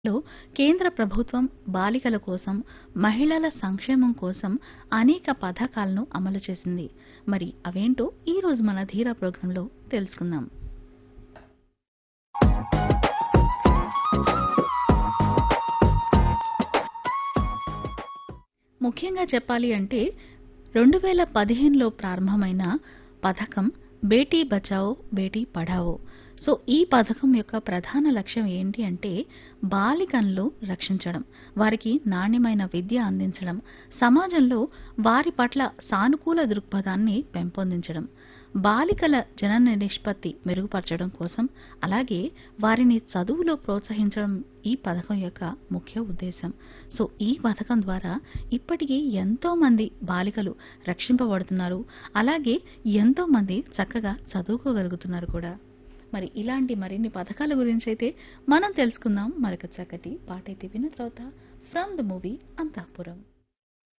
లో కేంద్ర ప్రభుత్వం బాలికల కోసం మహిళల సంక్షేమం కోసం అనేక పథకాలను అమలు చేసింది మరి అవేంటో ఈ రోజు మన ధీర ప్రోగ్రాంలో తెలుసుకుందాం ముఖ్యంగా చెప్పాలి అంటే రెండు వేల పదిహేనులో ప్రారంభమైన పథకం బేటీ బచావో బేటీ పఢావో సో ఈ పథకం యొక్క ప్రధాన లక్ష్యం ఏంటి అంటే బాలికలను రక్షించడం వారికి నాణ్యమైన విద్య అందించడం సమాజంలో వారి పట్ల సానుకూల దృక్పథాన్ని పెంపొందించడం బాలికల జనన నిష్పత్తి మెరుగుపరచడం కోసం అలాగే వారిని చదువులో ప్రోత్సహించడం ఈ పథకం యొక్క ముఖ్య ఉద్దేశం సో ఈ పథకం ద్వారా ఇప్పటికీ ఎంతో మంది బాలికలు రక్షింపబడుతున్నారు అలాగే ఎంతో మంది చక్కగా చదువుకోగలుగుతున్నారు కూడా మరి ఇలాంటి మరిన్ని పథకాల గురించి అయితే మనం తెలుసుకుందాం మరొక చక్కటి పాట అయితే విన్న తర్వాత ఫ్రమ్ ద మూవీ అంతఃపురం